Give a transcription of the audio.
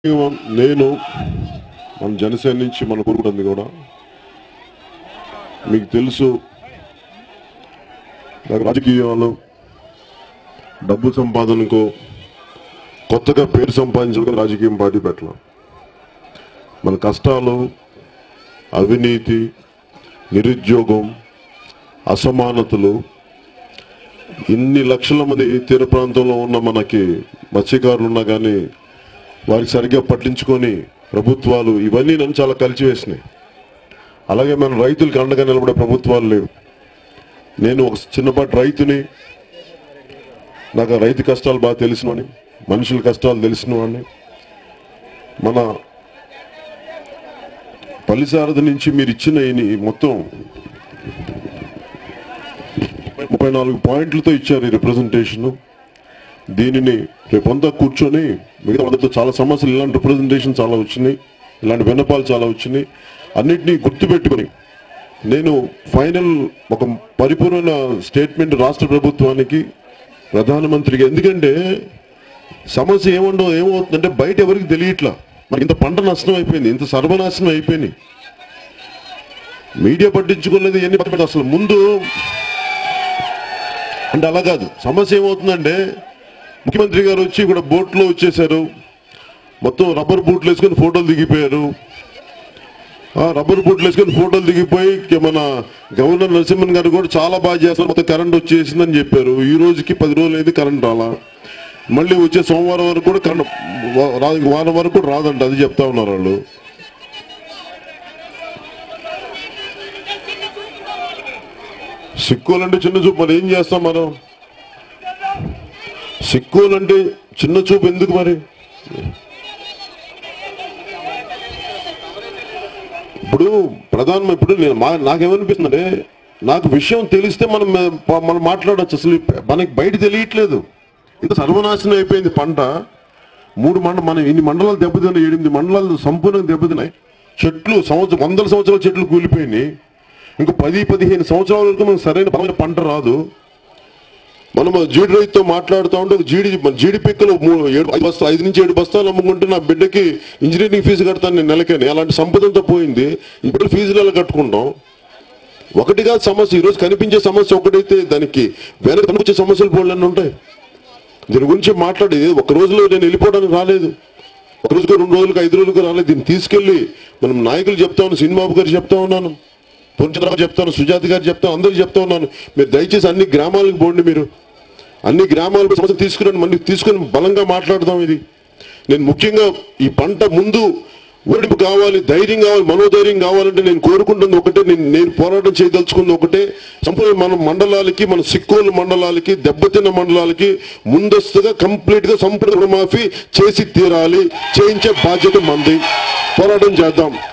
నేను మన జనసేన నుంచి మన కోరుకుంటుంది కూడా మీకు తెలుసు నాకు రాజకీయాలు డబ్బు సంపాదనకు కొత్తగా పేరు సంపాదించడానికి రాజకీయం పార్టీ పెట్టాల మన కష్టాలు అవినీతి నిరుద్యోగం అసమానతలు ఇన్ని లక్షల మంది తీర ప్రాంతంలో ఉన్న మనకి మత్స్యకారులు ఉన్నా కానీ వారికి సరిగ్గా పట్టించుకొని ప్రభుత్వాలు ఇవన్నీ నన్ను చాలా కలిచివేసినాయి అలాగే మన రైతులకు అండగా నిలబడే ప్రభుత్వాలు లేవు నేను ఒక చిన్నపాటి రైతుని నాకు ఆ రైతు కష్టాలు బాగా తెలిసినవాడిని మనుషుల కష్టాలు తెలిసిన వాడిని మన పల్లిసారథి నుంచి మీరు ఇచ్చిన ఈ మొత్తం ముప్పై నాలుగు పాయింట్లతో ఇచ్చారు ఈ రిప్రజెంటేషన్ దీనిని రేపంతా కూర్చొని మిగతా వాళ్ళతో చాలా సమస్యలు ఇలాంటి రిప్రజెంటేషన్ చాలా వచ్చినాయి ఇలాంటి విన్నపాలు చాలా వచ్చినాయి అన్నిటినీ గుర్తుపెట్టుకొని నేను ఫైనల్ ఒక పరిపూర్ణ స్టేట్మెంట్ రాష్ట్ర ప్రభుత్వానికి ప్రధానమంత్రికి ఎందుకంటే సమస్య ఏముండో ఏమవుతుందంటే బయట ఎవరికి తెలియట్లా మనకి ఇంత పంట నష్టం అయిపోయింది ఇంత సర్వనాశనం అయిపోయింది మీడియా పట్టించుకోలేదు ఎన్ని పట్టించుకోలేదు. అసలు ముందు అంటే అలా కాదు సమస్య ఏమవుతుందంటే ముఖ్యమంత్రి గారు వచ్చి కూడా బోట్లో వచ్చేసారు మొత్తం రబ్బర్ బూట్లు వేసుకొని ఫోటోలు దిగిపోయారు ఆ రబ్బర్ బూట్లు వేసుకొని ఫోటోలు దిగిపోయి మన గవర్నర్ నరసింహన్ గారు కూడా చాలా బాగా చేస్తారు మొత్తం కరెంట్ వచ్చేసిందని చెప్పారు ఈ రోజుకి పది రోజులు అయితే కరెంట్ రాలా మళ్ళీ వచ్చే సోమవారం వరకు కూడా కరెంట్ వా- రాదు ఇంక వారం వరకు కూడా రాదంట అది చెప్తా ఉన్నారు వాళ్ళు సిక్కులంటే చిన్న చూపు మరి ఏం చేస్తాం మనం సిక్కులంటే చిన్న చూపు ఎందుకు మరి ఇప్పుడు ప్రధానం ఇప్పుడు నేను మా నాకేమనిపిస్తుందంటే నాకు విషయం తెలిస్తే మనం ప- మనం మాట్లాడచ్చు అసలు మనకి బయట తెలియట్లేదు ఇంత సర్వనాశనం అయిపోయింది పంట మూడు మండ మనం ఇన్ని మండలాలు దెబ్బతిన్నాయి ఎనిమిది మండలాలు సంపూర్ణంగా దెబ్బతిన్నాయి చెట్లు సంవత్సరం వందల సంవత్సరాల చెట్లు కూలిపోయినాయి ఇంకా పది పదిహేను సంవత్సరాల వరకు మనకు సరైన బలమైన పంట రాదు మనం ఆ జీడి రైతుతో మాట్లాడుతూ ఉంటే ఒక జీడి మన జీడి పిక్కలు మూ- ఏడు ఐదు బస్తా ఐదు నుంచి ఏడు బస్తాలు అమ్ముకుంటే నా బిడ్డకి ఇంజనీరింగ్ ఫీజు కడతాను నేను నెలకని అలాంటి సంపదంతా పోయింది ఇప్పుడు ఫీజులు ఎలా కట్టుకుంటాం ఒకటిగా సమస్య ఈరోజు కనిపించే సమస్య ఒకటైతే దానికి వెనక కనిపించే సమస్యలు పోలన్నీ ఉంటాయి దీని గురించి మాట్లాడి ఒక రోజులో నేను వెళ్ళిపోవడానికి రాలేదు ఒక రోజుకు రెండు రోజులకు ఐదు రోజులకు రాలేదు దీన్ని తీసుకెళ్లి మనం నాయకులు చెప్తా ఉన్నాను సినిమాబు గారు చెప్తా ఉన్నాను పొంచరావు చెప్తాను సుజాత గారు చెప్తాను అందరికి చెప్తా ఉన్నాను మీరు దయచేసి అన్ని గ్రామాలకు పోండి మీరు అన్ని గ్రామాల సమస్య తీసుకురండి మళ్ళీ తీసుకుని బలంగా మాట్లాడదాం ఇది నేను ముఖ్యంగా ఈ పంట ముందు ఓడిపు కావాలి ధైర్యం కావాలి మనోధైర్యం కావాలంటే నేను కోరుకుంటుంది ఒకటే నేను నేను పోరాటం చేయదలుచుకుంది ఒకటే సంపూర్ణ మన మండలాలకి మన సిక్కోలు మండలాలకి దెబ్బతిన్న మండలాలకి ముందస్తుగా కంప్లీట్ గా సంపూర్ణ రుణమాఫీ చేసి తీరాలి చేయించే బాధ్యత మంది పోరాటం చేద్దాం